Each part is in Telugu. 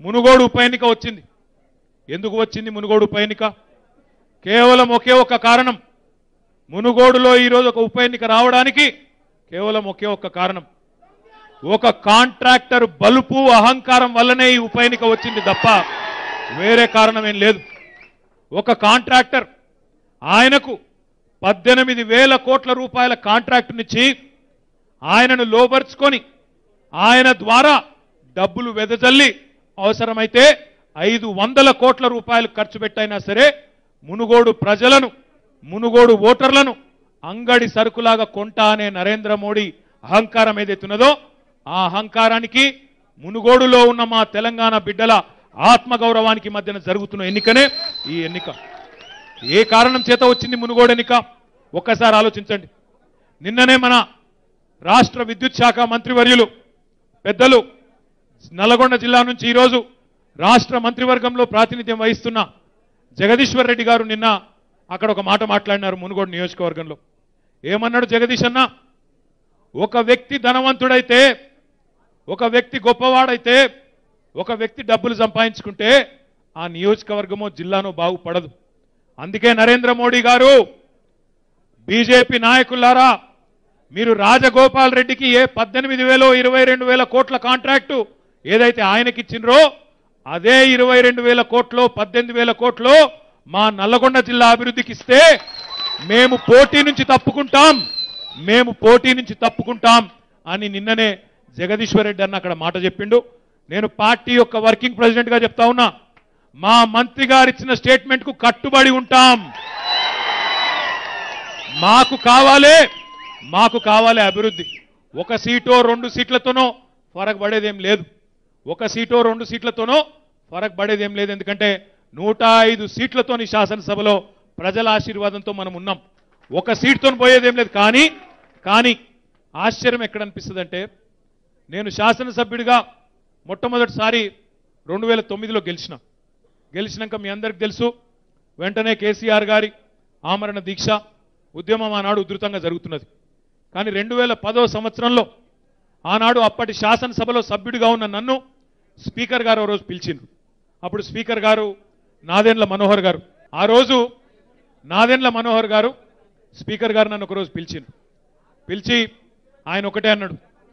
మునుగోడు ఉప ఎన్నిక వచ్చింది ఎందుకు వచ్చింది మునుగోడు ఉప ఎన్నిక కేవలం ఒకే ఒక్క కారణం మునుగోడులో ఈరోజు ఒక ఉప ఎన్నిక రావడానికి కేవలం ఒకే ఒక్క కారణం ఒక కాంట్రాక్టర్ బలుపు అహంకారం వల్లనే ఈ ఉప ఎన్నిక వచ్చింది తప్ప వేరే కారణం ఏం లేదు ఒక కాంట్రాక్టర్ ఆయనకు పద్దెనిమిది వేల కోట్ల రూపాయల కాంట్రాక్టునిచ్చి ఆయనను లోబర్చుకొని ఆయన ద్వారా డబ్బులు వెదజల్లి అవసరమైతే ఐదు వందల కోట్ల రూపాయలు ఖర్చు పెట్టైనా సరే మునుగోడు ప్రజలను మునుగోడు ఓటర్లను అంగడి సరుకులాగా కొంటా అనే నరేంద్ర మోడీ అహంకారం ఏదైతున్నదో ఆ అహంకారానికి మునుగోడులో ఉన్న మా తెలంగాణ బిడ్డల ఆత్మగౌరవానికి మధ్యన జరుగుతున్న ఎన్నికనే ఈ ఎన్నిక ఏ కారణం చేత వచ్చింది మునుగోడు ఎన్నిక ఒక్కసారి ఆలోచించండి నిన్ననే మన రాష్ట్ర విద్యుత్ శాఖ మంత్రివర్యులు పెద్దలు నల్లగొండ జిల్లా నుంచి ఈరోజు రాష్ట్ర మంత్రివర్గంలో ప్రాతినిధ్యం వహిస్తున్న జగదీశ్వర్ రెడ్డి గారు నిన్న అక్కడ ఒక మాట మాట్లాడినారు మునుగోడు నియోజకవర్గంలో ఏమన్నాడు జగదీష్ అన్న ఒక వ్యక్తి ధనవంతుడైతే ఒక వ్యక్తి గొప్పవాడైతే ఒక వ్యక్తి డబ్బులు సంపాదించుకుంటే ఆ నియోజకవర్గమో జిల్లానో బాగుపడదు అందుకే నరేంద్ర మోడీ గారు బీజేపీ నాయకులారా మీరు రాజగోపాల్ రెడ్డికి ఏ పద్దెనిమిది వేలో ఇరవై రెండు వేల కోట్ల కాంట్రాక్టు ఏదైతే ఆయనకి ఇచ్చిండ్రో అదే ఇరవై రెండు వేల కోట్లు పద్దెనిమిది వేల కోట్లు మా నల్లగొండ జిల్లా అభివృద్ధికి ఇస్తే మేము పోటీ నుంచి తప్పుకుంటాం మేము పోటీ నుంచి తప్పుకుంటాం అని నిన్ననే జగదీశ్వర్ రెడ్డి అన్న అక్కడ మాట చెప్పిండు నేను పార్టీ యొక్క వర్కింగ్ ప్రెసిడెంట్ గా చెప్తా ఉన్నా మా మంత్రి గారు ఇచ్చిన స్టేట్మెంట్ కు కట్టుబడి ఉంటాం మాకు కావాలే మాకు కావాలి అభివృద్ధి ఒక సీటో రెండు సీట్లతోనో ఫరక్ పడేదేం లేదు ఒక సీటో రెండు సీట్లతోనో ఫరక్ పడేదేం లేదు ఎందుకంటే నూట ఐదు సీట్లతోని శాసనసభలో ప్రజల ఆశీర్వాదంతో మనం ఉన్నాం ఒక సీట్తో పోయేదేం లేదు కానీ కానీ ఆశ్చర్యం ఎక్కడ అనిపిస్తుందంటే నేను శాసనసభ్యుడిగా మొట్టమొదటిసారి రెండు వేల తొమ్మిదిలో గెలిచిన గెలిచినాక మీ అందరికి తెలుసు వెంటనే కేసీఆర్ గారి ఆమరణ దీక్ష ఉద్యమం ఆనాడు ఉధృతంగా జరుగుతున్నది కానీ రెండు వేల పదో సంవత్సరంలో ఆనాడు అప్పటి శాసనసభలో సభ్యుడిగా ఉన్న నన్ను స్పీకర్ గారు ఓ రోజు పిలిచిండ్రు అప్పుడు స్పీకర్ గారు నాదెండ్ల మనోహర్ గారు ఆ రోజు నాదెండ్ల మనోహర్ గారు స్పీకర్ గారు నన్ను ఒకరోజు పిలిచిండ్రు పిలిచి ఆయన ఒకటే అన్నాడు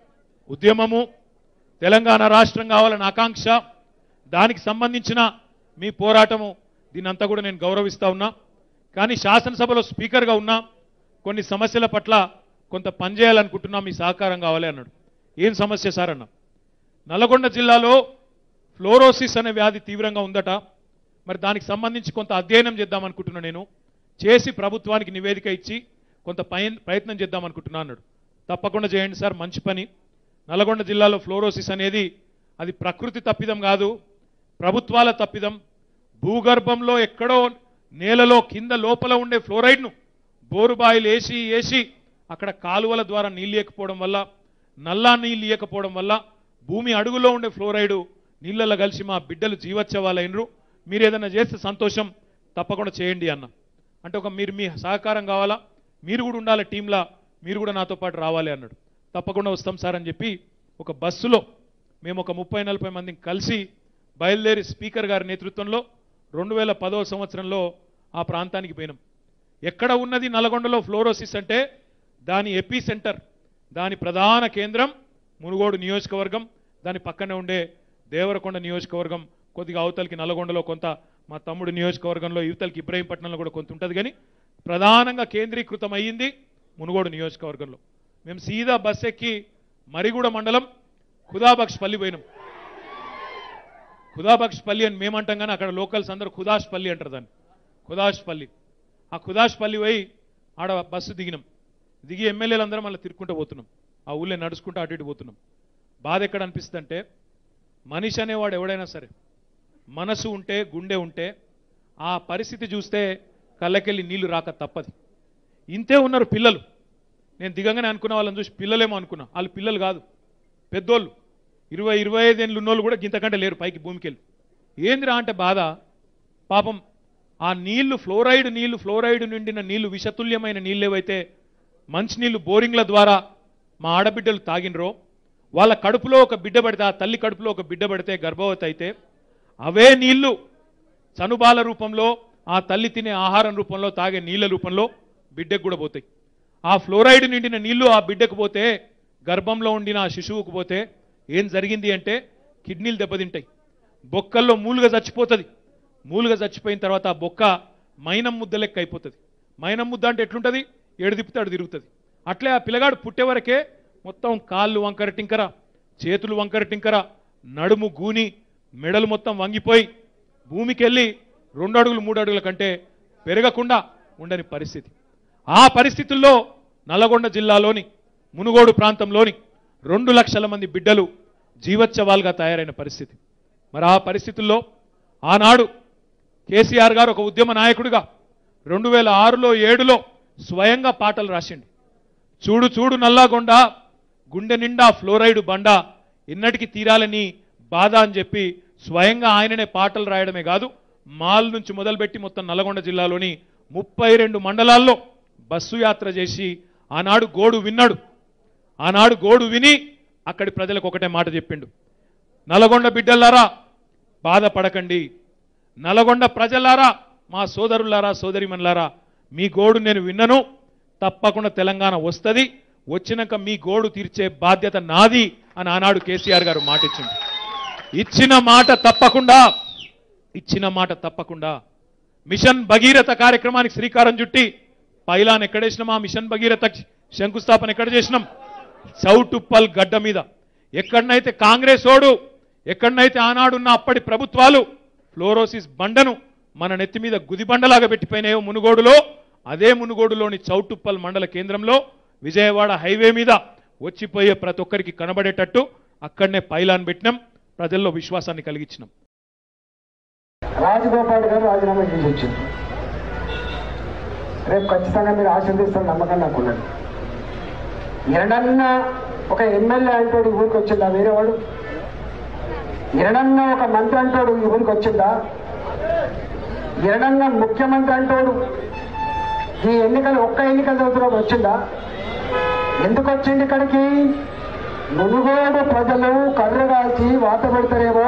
ఉద్యమము తెలంగాణ రాష్ట్రం కావాలని ఆకాంక్ష దానికి సంబంధించిన మీ పోరాటము దీనంతా కూడా నేను గౌరవిస్తా ఉన్నా కానీ శాసనసభలో స్పీకర్గా ఉన్నా కొన్ని సమస్యల పట్ల కొంత పనిచేయాలనుకుంటున్నా మీ సహకారం కావాలి అన్నాడు ఏం సమస్య సార్ అన్న నల్గొండ జిల్లాలో ఫ్లోరోసిస్ అనే వ్యాధి తీవ్రంగా ఉందట మరి దానికి సంబంధించి కొంత అధ్యయనం చేద్దామనుకుంటున్నా నేను చేసి ప్రభుత్వానికి నివేదిక ఇచ్చి కొంత పయ- ప్రయత్నం చేద్దామనుకుంటున్నా అన్నాడు తప్పకుండా చేయండి సార్ మంచి పని నల్గొండ జిల్లాలో ఫ్లోరోసిస్ అనేది అది ప్రకృతి తప్పిదం కాదు ప్రభుత్వాల తప్పిదం భూగర్భంలో ఎక్కడో నేలలో కింద లోపల ఉండే ఫ్లోరైడ్ను బోరుబాయిలు వేసి వేసి అక్కడ కాలువల ద్వారా నీళ్ళు ఇవ్వకపోవడం వల్ల నల్లా నీళ్ళు ఇవ్వకపోవడం వల్ల భూమి అడుగులో ఉండే ఫ్లోరైడు నీళ్ళలో కలిసి మా బిడ్డలు జీవోత్సవాలైనరు మీరు ఏదైనా చేస్తే సంతోషం తప్పకుండా చేయండి అన్న అంటే ఒక మీరు మీ సహకారం కావాలా మీరు కూడా ఉండాలి టీంలా మీరు కూడా నాతో పాటు రావాలి అన్నాడు తప్పకుండా వస్తాం సార్ అని చెప్పి ఒక బస్సులో మేము ఒక ముప్పై నలభై మందిని కలిసి బయలుదేరి స్పీకర్ గారి నేతృత్వంలో రెండు వేల పదో సంవత్సరంలో ఆ ప్రాంతానికి పోయినాం ఎక్కడ ఉన్నది నల్గొండలో ఫ్లోరోసిస్ అంటే దాని ఎపీ సెంటర్ దాని ప్రధాన కేంద్రం మునుగోడు నియోజకవర్గం దాని పక్కనే ఉండే దేవరకొండ నియోజకవర్గం కొద్దిగా అవతలకి నల్గొండలో కొంత మా తమ్ముడు నియోజకవర్గంలో యువతలకి ఇబ్రహీంపట్నంలో కూడా కొంత ఉంటుంది కానీ ప్రధానంగా కేంద్రీకృతం అయ్యింది మునుగోడు నియోజకవర్గంలో మేము సీదా బస్ ఎక్కి మరిగూడ మండలం ఖుదాబక్ష్ పల్లి పోయినాం ఖుదాబక్ష్ పల్లి అని మేమంటాం కానీ అక్కడ లోకల్స్ అందరూ ఖుదాష్ పల్లి అంటారు దాన్ని ఖుదాష్ పల్లి ఆ ఖుదాష్ పల్లి పోయి ఆడ బస్సు దిగినాం దిగి ఎమ్మెల్యేలు అందరం మళ్ళీ తిరుక్కుంటూ పోతున్నాం ఆ ఊళ్ళో నడుచుకుంటూ అటు ఇటు పోతున్నాం బాధ ఎక్కడ అనిపిస్తుంది అంటే మనిషి అనేవాడు ఎవడైనా సరే మనసు ఉంటే గుండె ఉంటే ఆ పరిస్థితి చూస్తే కళ్ళకెళ్ళి నీళ్లు రాక తప్పది ఇంతే ఉన్నారు పిల్లలు నేను దిగంగానే అనుకున్న వాళ్ళని చూసి పిల్లలేమో అనుకున్నా వాళ్ళు పిల్లలు కాదు పెద్దోళ్ళు ఇరవై ఇరవై ఐదు ఏళ్ళు ఉన్నోళ్ళు కూడా గింతకంటే లేరు పైకి భూమికి వెళ్ళి ఏందిరా అంటే బాధ పాపం ఆ నీళ్లు ఫ్లోరైడ్ నీళ్లు ఫ్లోరైడ్ నిండిన నీళ్లు విషతుల్యమైన నీళ్ళు ఏవైతే మంచినీళ్లు బోరింగ్ల ద్వారా మా ఆడబిడ్డలు తాగినరో వాళ్ళ కడుపులో ఒక బిడ్డ పడితే ఆ తల్లి కడుపులో ఒక బిడ్డ పడితే గర్భవతి అయితే అవే నీళ్లు చనుబాల రూపంలో ఆ తల్లి తినే ఆహారం రూపంలో తాగే నీళ్ల రూపంలో బిడ్డకు కూడా పోతాయి ఆ ఫ్లోరైడ్ నిండిన నీళ్లు ఆ బిడ్డకు పోతే గర్భంలో ఉండిన ఆ శిశువుకు పోతే ఏం జరిగింది అంటే కిడ్నీలు దెబ్బతింటాయి బొక్కల్లో మూలుగా చచ్చిపోతుంది మూలుగా చచ్చిపోయిన తర్వాత ఆ బొక్క మైనం ముద్ద లెక్క అయిపోతుంది మైనం ముద్ద అంటే ఎట్లుంటుంది ఏడు తిప్పుతాడు తిరుగుతుంది అట్లే ఆ పిల్లగాడు పుట్టే వరకే మొత్తం కాళ్ళు వంకర టింకర చేతులు వంకర టింకర నడుము గూని మెడలు మొత్తం వంగిపోయి భూమికి వెళ్ళి రెండు అడుగులు మూడు అడుగుల కంటే పెరగకుండా ఉండని పరిస్థితి ఆ పరిస్థితుల్లో నల్లగొండ జిల్లాలోని మునుగోడు ప్రాంతంలోని రెండు లక్షల మంది బిడ్డలు జీవోత్సవాలుగా తయారైన పరిస్థితి మరి ఆ పరిస్థితుల్లో ఆనాడు కేసీఆర్ గారు ఒక ఉద్యమ నాయకుడిగా రెండు వేల ఆరులో ఏడులో స్వయంగా పాటలు రాసిండు చూడు చూడు నల్లాగొండ గుండె నిండా ఫ్లోరైడ్ బండ ఇన్నటికి తీరాలని బాధ అని చెప్పి స్వయంగా ఆయననే పాటలు రాయడమే కాదు మాల్ నుంచి మొదలుపెట్టి మొత్తం నల్గొండ జిల్లాలోని ముప్పై రెండు మండలాల్లో బస్సు యాత్ర చేసి ఆనాడు గోడు విన్నాడు ఆనాడు గోడు విని అక్కడి ప్రజలకు ఒకటే మాట చెప్పిండు నల్గొండ బిడ్డలారా బాధపడకండి నల్గొండ ప్రజలారా మా సోదరులారా సోదరిమన్లారా మీ గోడు నేను విన్నను తప్పకుండా తెలంగాణ వస్తుంది వచ్చినాక మీ గోడు తీర్చే బాధ్యత నాది అని ఆనాడు కేసీఆర్ గారు మాట ఇచ్చింది ఇచ్చిన మాట తప్పకుండా ఇచ్చిన మాట తప్పకుండా మిషన్ భగీరథ కార్యక్రమానికి శ్రీకారం చుట్టి పైలాన్ ఎక్కడేసినాం ఆ మిషన్ భగీరథ శంకుస్థాపన ఎక్కడ చేసినాం చౌటుప్పల్ గడ్డ మీద ఎక్కడనైతే కాంగ్రెస్ ఓడు ఎక్కడనైతే ఆనాడున్న అప్పటి ప్రభుత్వాలు ఫ్లోరోసిస్ బండను మన నెత్తి మీద గుది బండలాగా పెట్టిపోయినాయో మునుగోడులో అదే మునుగోడులోని చౌటుప్పల్ మండల కేంద్రంలో విజయవాడ హైవే మీద వచ్చిపోయే ప్రతి ఒక్కరికి కనబడేటట్టు అక్కడనే పైలాన్ పెట్టినాం ప్రజల్లో విశ్వాసాన్ని కలిగించినాం రాజగోపాల్ గారు రాజీనామా చేసి వచ్చింది రేపు ఖచ్చితంగా మీరు ఆశీర్దిస్తున్న నమ్మకం నాకు ఉన్నది ఎరడన్నా ఒక ఎమ్మెల్యే అంటాడు ఈ ఊరికి వచ్చిందా వేరేవాడు ఎరడన్నా ఒక మంత్రి అంటాడు ఈ ఊరికి వచ్చిందా ఎరడన్నా ముఖ్యమంత్రి అంటాడు ఈ ఎన్నికలు ఒక్క ఎన్నికల చదువుతున్నప్పుడు వచ్చిందా ఎందుకు వచ్చింది ఇక్కడికి మునుగోడు ప్రజలు కర్రగాల్చి వాత పెడతారేమో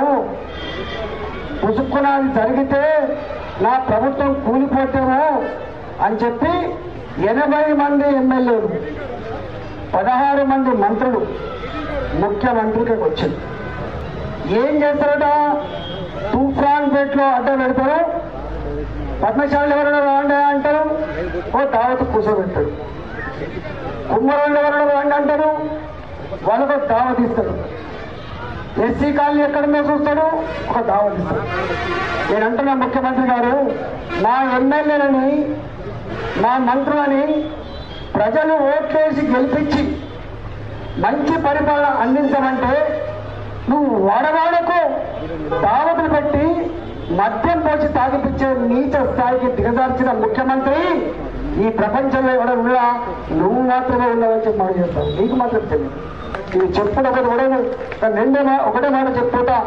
పుసుక్కునాది జరిగితే నా ప్రభుత్వం కూలిపోతేమో అని చెప్పి ఎనభై మంది ఎమ్మెల్యేలు పదహారు మంది మంత్రులు ముఖ్యమంత్రికి వచ్చింది ఏం చేస్తారట తూఫాన్ పేట్లో అడ్డ పెడతారు పద్మశాలి ఎవరైనా రాండి అంటారు ఓ దావత్ కూర్చోబెడతాడు కుమ్మరోళ్ళు ఎవరైనా రాండి అంటారు వాళ్ళకు దావత్ ఇస్తాడు ఎస్సీ కాలనీ ఎక్కడన్నా చూస్తాడు ఒక దావత్ ఇస్తాడు నేను అంటున్నా ముఖ్యమంత్రి గారు మా ఎమ్మెల్యేలని మా మంత్రులని ప్రజలు ఓట్లేసి గెలిపించి మంచి పరిపాలన అందించమంటే నువ్వు వాడవాడకు దావతులు పెట్టి మద్యం పోసి తాగిపించే నీచ స్థాయికి దిగజార్చిన ముఖ్యమంత్రి ఈ ప్రపంచంలో ఎవడ ఉన్నా నువ్వు మాత్రమే ఉన్నావని చెప్పి మాట చేస్తావు నీకు మాత్రం తెలియదు ఇది చెప్పుడు ఒకటి కూడా కానీ రెండే మా ఒకటే మాట చెప్పుతా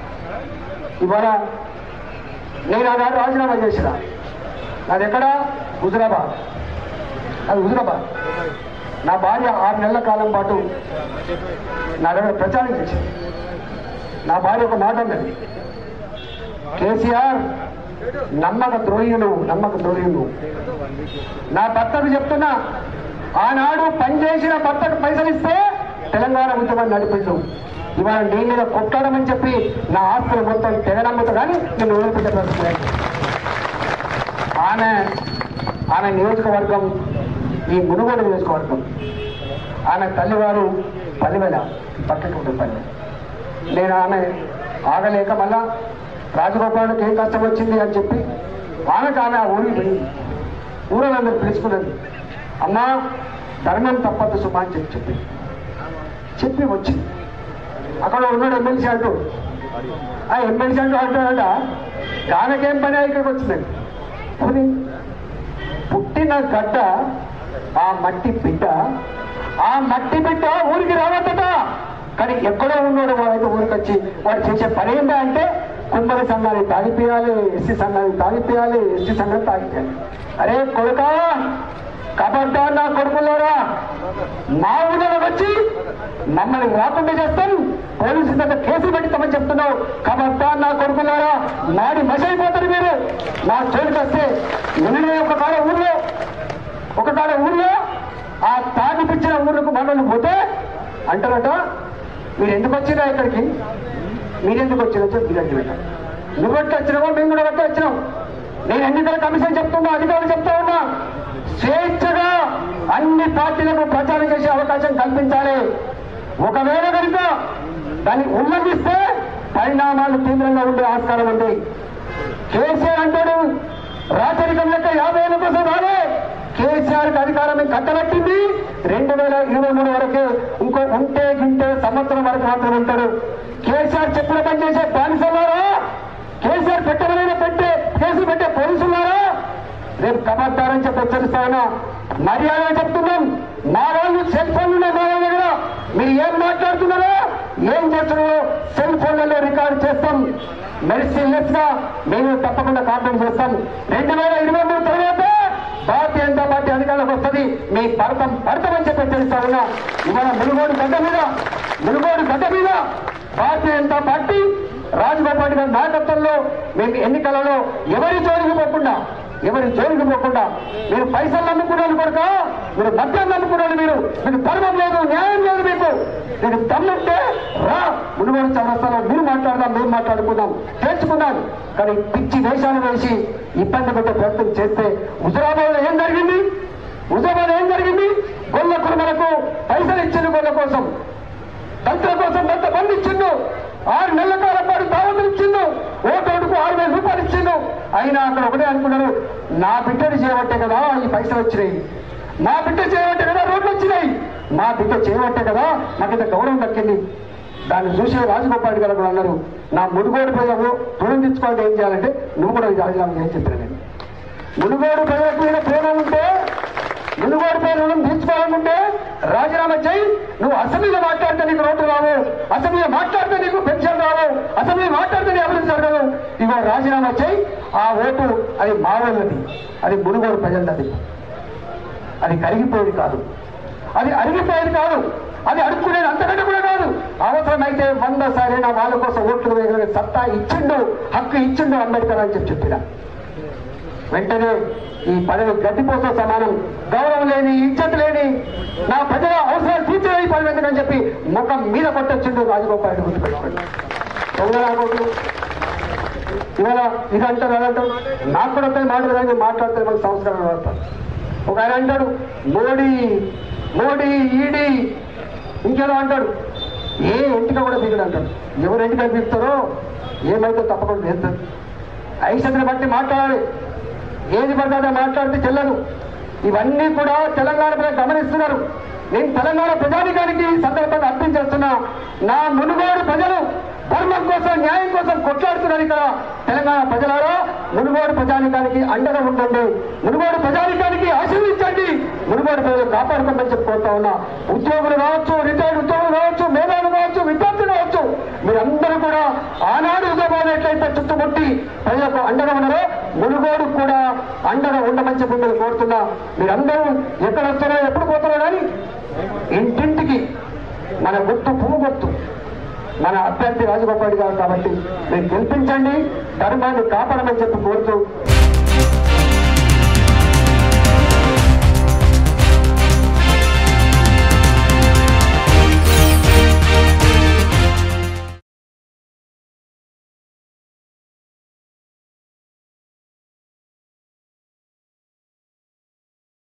ఇవాళ నేను ఆనాడు రాజీనామా చేసిన నాది ఎక్కడ హుజరాబాద్ అది హుజరాబాద్ నా భార్య ఆరు నెలల కాలం పాటు నా దగ్గర ప్రచారం చేసింది నా భార్య ఒక మాట అన్నది కేసీఆర్ నమ్మక ద్రోహులు నమ్మక ద్రోహులు నా భర్తకు చెప్తున్నా ఆనాడు పనిచేసిన భర్తకు పైసలు ఇస్తే తెలంగాణ ఉద్యమాన్ని నడిపించు ఇవాళ నీ మీద కొట్టాడమని చెప్పి నా ఆస్తులు మొత్తం తెగనమ్ముతా కానీ నేను వదిలిపెట్టే ప్రశ్న లేదు. ఆమె ఆమె నియోజకవర్గం ఈ మునుగోడు నియోజకవర్గం ఆమె తల్లివారు పల్లెవేల పక్కన పల్లె నేను ఆమె ఆగలేక మళ్ళా రాజగోపాలకు ఏం కష్టం వచ్చింది అని చెప్పి ఆమెకు ఆమె ఆ ఊరికి పోయింది ఊరందరూ పిలుచుకున్నది అమ్మా ధర్మం తప్పదు సుమా అని చెప్పి చెప్పి చెప్పి వచ్చింది అక్కడ ఉన్నాడు ఎమ్మెల్సీ అంటూ ఆ ఎమ్మెల్సీ అంటూ అంటాడట ఆమెకేం పని ఇక్కడికి వచ్చిందండి పోనీ పుట్టిన గడ్డ ఆ మట్టి బిడ్డ ఆ మట్టి బిడ్డ ఊరికి రావద్దట కానీ ఎక్కడో ఉన్నాడు వాడైతే ఊరికి వచ్చి వాడు చేసే పని ఏంటా అంటే కుమ్మరి సంఘాన్ని తాగిపోయాలి ఎస్సీ సంఘాన్ని తాగిపోయాలి ఎస్టీ సంఘాన్ని తాగిపోయాలి అరే కొడుకా కబడ్డా నా కొడుకులారా మా ఊళ్ళో వచ్చి మమ్మల్ని రాకుండా చేస్తాం పోలీసు దగ్గర కేసు పెడతామని చెప్తున్నావు కాబట్టి నా కొడుకులారా మాడి మసైపోతారు మీరు నా జోలికి వస్తే నిన్ననే ఒక కాడ ఊర్లో ఒక కాడ ఊర్లో ఆ తాగిపిచ్చిన ఊర్లకు మనల్ని పోతే అంటారట మీరు ఎందుకు వచ్చినా ఇక్కడికి మీరెందుకు వచ్చినా చెప్పి పెట్ట నువ్వు ఎట్లా వచ్చినావో మేము కూడా ఎట్లా వచ్చినాం నేను ఎన్నికల కమిషన్ చెప్తున్నా అధికారులు చెప్తా ఉన్నా స్వేచ్ఛగా అన్ని పార్టీలకు ప్రచారం చేసే అవకాశం కల్పించాలి ఒకవేళ కనుక దాన్ని ఉల్లంఘిస్తే పరిణామాలు తీవ్రంగా ఉండే ఆస్కారం ఉంది కేసీఆర్ అంటాడు రాచరికం లెక్క యాభై ఏళ్ళ కోసం రాలే కేసీఆర్ కి అధికారం కట్టబెట్టింది రెండు వేల ఇరవై మూడు వరకే ఇంకో ఉంటే గింటే సంవత్సరం వరకు మాత్రం ఉంటాడు కేసీఆర్ చెప్పిన పని చేసే బానిసలారా కేసీఆర్ పెట్టబడిన పెట్టే కేసు పెట్టే పోలీసులారా రేపు కబడ్డారని చెప్పి హెచ్చరిస్తా ఉన్నా మర్యాద చెప్తున్నాం మా వాళ్ళు సెల్ ఫోన్లు ఉన్నాయి మా వాళ్ళ దగ్గర మీరు ఏం మాట్లాడుతున్నారో ఏం చేస్తున్నారో సెల్ ఫోన్లలో రికార్డు చేస్తాం మెడిసిన్లెస్ గా మేము తప్పకుండా కాంప్లైంట్ చేస్తాం రెండు వేల ఇరవై మూడు తర్వాత భారతీయ జనతా పార్టీ అధికారంలోకి వస్తుంది మీ పడతాం పడతామని చెప్పి హెచ్చరిస్తా ఉన్నా ఇవాళ మునుగోడు గడ్డ మీద మునుగోడు గడ్డ మీద భారతీయ జనతా పార్టీ రాజగోపాల్ గారి నాయకత్వంలో మేము ఎన్నికలలో ఎవరి జోలికి పోకుండా ఎవరి జోలికి పోకుండా మీరు పైసలు నమ్ముకున్నాను కొడుక మీరు మద్యం నమ్ముకున్నాను మీరు మీకు ధర్మం లేదు న్యాయం లేదు మీకు మీకు దమ్ముంటే రా మునుగోడు చౌరస్తాలో మీరు మాట్లాడదాం మేము మాట్లాడుకుందాం తెలుసుకుందాం కానీ పిచ్చి వేషాలు వేసి ఇబ్బంది పెట్టే ప్రయత్నం చేస్తే హుజరాబాద్లో ఏం జరిగింది హుజరాబాద్ ఏం జరిగింది గొల్ల కుటుంబాలకు పైసలు ఇచ్చిన గొల్ల కోసం తంత్ర కోసం కొంత మంది ఇచ్చిండు ఆరు నెలల కాలం పాటు దావతులు ఇచ్చిండు ఓటోడుకు ఆరు వేల రూపాయలు ఇచ్చిండు అయినా అక్కడ ఒకటే అనుకున్నారు నా బిడ్డని చేయబట్టే కదా ఈ పైసలు వచ్చినాయి మా బిడ్డ చేయబట్టే కదా రోడ్లు వచ్చినాయి మా బిడ్డ చేయబట్టే కదా నాకు ఇంత గౌరవం దక్కింది దాన్ని చూసి రాజగోపాల్ గారు కూడా అన్నారు నా మునుగోడు ప్రజలు రుణం తెచ్చుకోవాలంటే ఏం చేయాలంటే నువ్వు కూడా రాజీనామా చేసి చెప్పాను నేను మునుగోడు ప్రజలకు మీద ప్రేమ ఉంటే మునుగోడు పై రుణం తీర్చుకోవాలనుకుంటే రాజీనామా చేయి నువ్వు అసెంబ్లీలో మాట్లాడితే నీకు రోడ్డు రావు అసెంబ్లీలో మాట్లాడితే నీకు పెన్షన్ రావు అసెంబ్లీ మాట్లాడితే నీ అభివృద్ధి జరగదు ఇగో రాజీనామా చేయి ఆ ఓటు అది మా వాళ్ళది అది మునుగోడు ప్రజలది అది కరిగిపోయేది కాదు అది అరిగిపోయేది కాదు అది అడుక్కునేది అంతకంటే కూడా కాదు అవసరమైతే వంద సారైనా వాళ్ళ కోసం ఓట్లు వేయగలిగే సత్తా ఇచ్చిండు హక్కు ఇచ్చిండు అంబేద్కర్ అని చెప్పి చెప్పిన వెంటనే ఈ పదవి గడ్డిపోతో సమానం గౌరవం లేని ఇజ్జత్ లేని నా ప్రజల అవసరాలు తీర్చే ఈ పదవి ఎందుకని చెప్పి ముఖం మీద కొట్టొచ్చిండు రాజగోపాల్ రెడ్డి గుర్తుపెట్టుకోండి దొంగలాగోడు ఇవాళ ఇది అంటారు అది అంటారు నాకు కూడా వస్తాయి మాటలు కానీ మాట్లాడితే మనకు సంస్కారం పడతారు ఒక ఆయన అంటాడు మోడీ మోడీ ఈడీ ఇంకేదో అంటాడు ఏ ఇంటికి కూడా దిగడు అంటాడు ఎవరు ఇంటికి దిగుతారో ఏమైతే తప్పకుండా చేస్తారు ఐశ్వర్యం బట్టి మాట్లాడాలి ఏది పడితే అదే మాట్లాడితే చెల్లదు ఇవన్నీ కూడా తెలంగాణ ప్రజలు గమనిస్తున్నారు నేను తెలంగాణ ప్రజానికానికి ఈ సందర్భంగా అర్థం చేస్తున్నా నా మునుగోడు ప్రజలు ధర్మం కోసం న్యాయం కోసం కొట్లాడుతున్నారు ఇక్కడ తెలంగాణ ప్రజలారా మునుగోడు ప్రజానికానికి అండగా ఉండండి మునుగోడు ప్రజానికానికి ఆశీర్వించండి మునుగోడు ప్రజలు కాపాడుకోమని చెప్పి కోరుతా ఉన్నా ఉద్యోగులు కావచ్చు రిటైర్డ్ ఉద్యోగులు కావచ్చు మేధావులు కావచ్చు విద్యార్థులు కావచ్చు మీరందరూ కూడా ఆనాడు ఉద్యోగాలు ఎట్లయితే చుట్టుముట్టి ప్రజలకు అండగా ఉన్నారో మునుగోడు కూడా అండగా ఉండమని చెప్పి మిమ్మల్ని కోరుతున్నా మీరందరూ ఎక్కడ వస్తారో ఎప్పుడు పోతారో కానీ ఇంటింటికి మన గుర్తు పువ్వు గుర్తు మన అభ్యర్థి రాజగోపాల్ గారు కాబట్టి మీరు గెలిపించండి ధర్మాన్ని కాపాడమని చెప్పి కోరుతూ